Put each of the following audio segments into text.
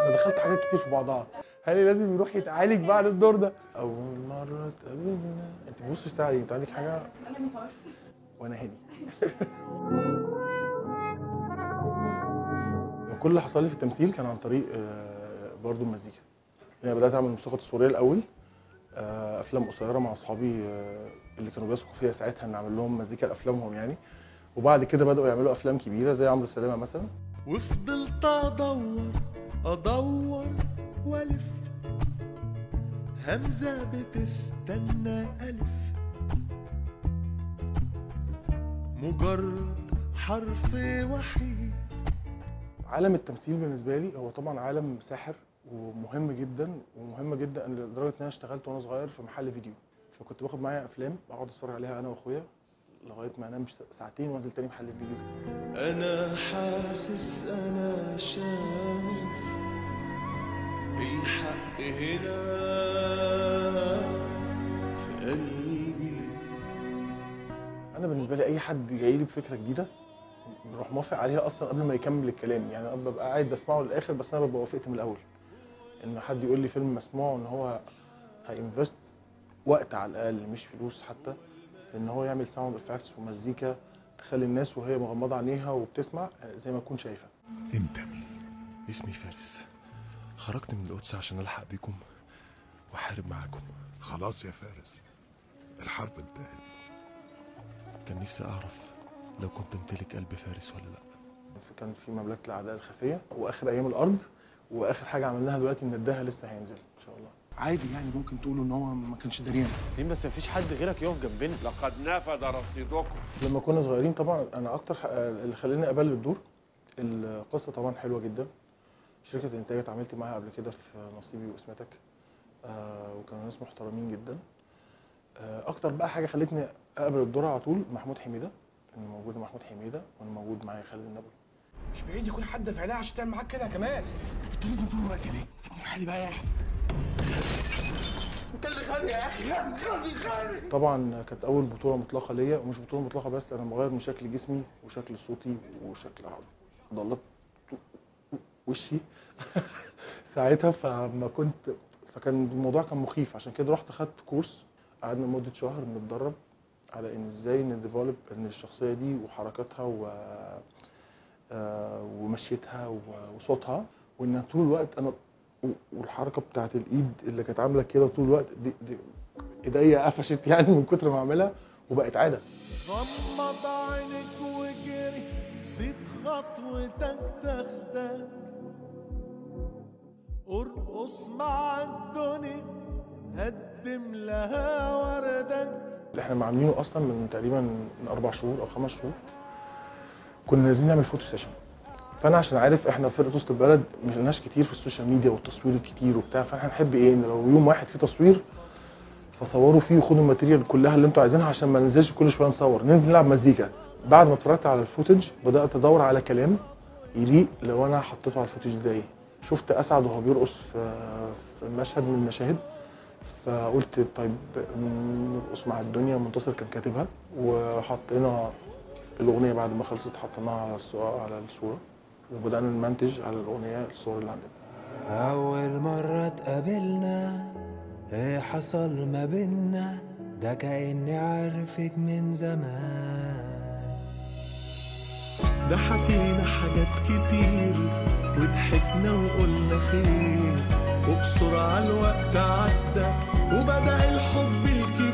انا دخلت حاجات كتير في بعضها هاني لازم يروح يتعالج بعد الدور ده اول مره اتقابلنا انت بص في الساعه دي انت عندك حاجه وانا هاني كل اللي حصل لي في التمثيل كان عن طريق آه، برضو المزيكا يعني بدات اعمل موسيقى تصويريه الاول آه، افلام قصيره مع اصحابي آه، اللي كانوا بيثقوا فيا ساعتها ان اعمل لهم مزيكا لافلامهم يعني وبعد كده بداوا يعملوا افلام كبيره زي عمرو السلامه مثلا وفضلت ادور ادور والف همزه بتستنى الف مجرد حرف وحيد عالم التمثيل بالنسبه لي هو طبعا عالم ساحر ومهم جدا ومهم جدا لدرجه ان انا اشتغلت وانا صغير في محل فيديو فكنت باخد معايا افلام اقعد اتفرج عليها انا واخويا لغايه ما انام ساعتين وانزل تاني محل الفيديو انا حاسس انا شايف الحق هنا في قلبي انا بالنسبه لي اي حد جاي لي بفكره جديده بروح موافق عليها اصلا قبل ما يكمل الكلام يعني انا ببقى قاعد بسمعه للاخر بس انا ببقى وافقت من الاول ان حد يقول لي فيلم مسموع ان هو هينفست وقت على الاقل مش فلوس حتى في ان هو يعمل ساوند افكتس ومزيكا تخلي الناس وهي مغمضه عينيها وبتسمع زي ما تكون شايفه انت مين اسمي فارس خرجت من القدس عشان الحق بيكم واحارب معاكم خلاص يا فارس الحرب انتهت كان نفسي اعرف لو كنت امتلك قلب فارس ولا لا كان في مملكه الاعداء الخفيه واخر ايام الارض واخر حاجه عملناها دلوقتي نداها لسه هينزل ان شاء الله عادي يعني ممكن تقولوا ان هو ما كانش دريان سليم بس مفيش حد غيرك يقف جنبنا لقد نفد رصيدكم لما كنا صغيرين طبعا انا اكتر ح- اللي خلاني اقبل الدور القصه طبعا حلوه جدا شركه انتاج اتعاملت معاها قبل كده في نصيبي واسمتك آه وكانوا ناس محترمين جدا آه اكتر بقى حاجه خلتني اقبل الدور على طول محمود حميده ان موجود محمود حميده وانا موجود معايا خالد النبوي مش بعيد يكون حد في عينيها عشان تعمل معاك كده كمان بتريد طول الوقت ليه؟ سيبني في حالي بقى يا اخي انت اللي غني يا اخي غني غني طبعا كانت اول بطوله مطلقه ليا ومش بطوله مطلقه بس انا مغير من شكل جسمي وشكل صوتي وشكل عضلات وشي ساعتها فما كنت فكان الموضوع كان مخيف عشان كده رحت اخدت كورس قعدنا مده شهر بنتدرب على ان ازاي نديفلوب ان الشخصيه دي وحركاتها و آه، ومشيتها و- وصوتها وان طول الوقت انا و- والحركه بتاعت الايد اللي كانت عامله كده طول الوقت دي, دي ايديا قفشت يعني من كتر ما اعملها وبقت عاده غمض عينك وجري سيب خطوتك تاخدك ارقص مع الدنيا قدم لها وردك اللي احنا عاملينه اصلا من تقريبا من اربع شهور او خمس شهور كنا عايزين نعمل فوتو سيشن فانا عشان عارف احنا في فرقه وسط البلد مش لناش كتير في السوشيال ميديا والتصوير الكتير وبتاع فاحنا نحب ايه ان لو يوم واحد فيه تصوير فصوروا فيه وخدوا الماتيريال كلها اللي انتوا عايزينها عشان ما ننزلش كل شويه نصور ننزل نلعب مزيكا بعد ما اتفرجت على الفوتج بدات ادور على كلام يليق لو انا حطيته على الفوتج ده ايه شفت اسعد وهو بيرقص في في مشهد من المشاهد فقلت طيب نرقص مع الدنيا منتصر كان كاتبها وحطينا الاغنيه بعد ما خلصت حطيناها على الصورة على الصوره وبدانا نمنتج على الاغنيه الصور اللي عندنا أول مرة اتقابلنا ايه حصل ما بينا ده كأني عارفك من زمان ده حكينا حاجات كتير وضحكنا وقلنا خير وبسرعة الوقت عدى وبدأ الحب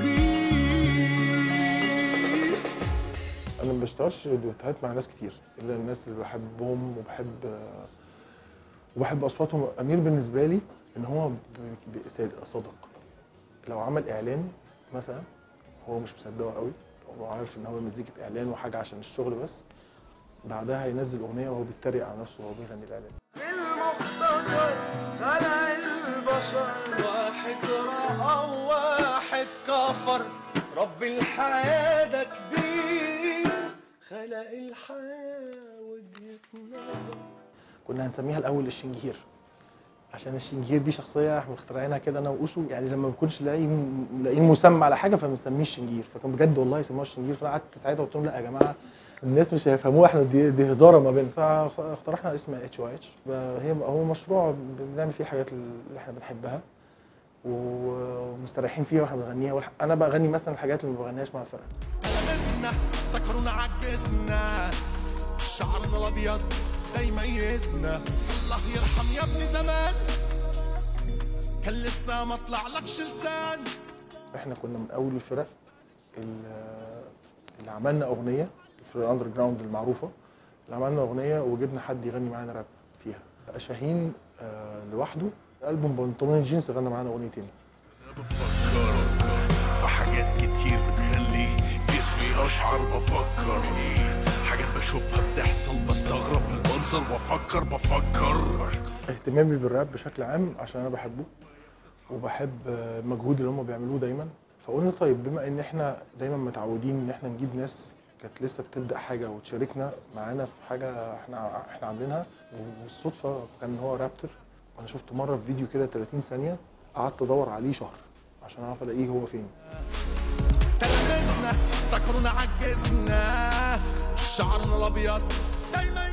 الكبير انا ما بشتغلش دويتات مع ناس كتير الا الناس اللي بحبهم وبحب وبحب اصواتهم امير بالنسبه لي ان هو ب- ب- صادق صادق لو عمل اعلان مثلا هو مش مصدقه قوي هو عارف ان هو مزيكه اعلان وحاجه عشان الشغل بس بعدها هينزل اغنيه وهو بيتريق على نفسه وهو بيغني الاعلان المختصر خلق البشر واحد رأى وواحد كفر رب الحياة ده كبير خلق الحياة وجهة نظر كنا هنسميها الاول الشنجير عشان الشنجير دي شخصيه احنا مخترعينها كده انا واوسو يعني لما ما بنكونش لاقيين لاقيين مسمى على حاجه فبنسميه الشنجير فكان بجد والله يسموها الشنجير فانا قعدت ساعتها قلت لهم لا يا جماعه الناس مش هيفهموها احنا دي, دي هزاره ما بين فاقترحنا اسم اتش او اتش هي هو مشروع بنعمل فيه الحاجات اللي احنا بنحبها ومستريحين فيها واحنا بنغنيها والح- انا بغني مثلا الحاجات اللي ما بغنيهاش مع الفرقه لمسنا افتكرونا عجزنا شعرنا الابيض ده يميزنا الله يرحم يا ابني زمان كان لسه ما طلعلكش لسان احنا كنا من اول الفرق اللي اللي عملنا اغنيه في الاندر جراوند المعروفه اللي عملنا اغنيه وجبنا حد يغني معانا راب فيها شاهين آه، لوحده البوم بنطلون جينز غنى معانا اغنيتين في حاجات كتير بتخلي جسمي اشعر بفكر حاجات بشوفها بتحصل بستغرب من المنظر وافكر بفكر اهتمامي بالراب بشكل عام عشان انا بحبه وبحب آه، المجهود اللي هم بيعملوه دايما فقلنا طيب بما ان احنا دايما متعودين ان احنا نجيب ناس كانت لسه بتبدا حاجه وتشاركنا معانا في حاجه احنا احنا عاملينها والصدفه كان هو رابتر وانا شفته مره في فيديو كده 30 ثانيه قعدت ادور عليه شهر عشان اعرف الاقيه هو فين تلمسنا افتكرونا عجزنا شعرنا الابيض دايما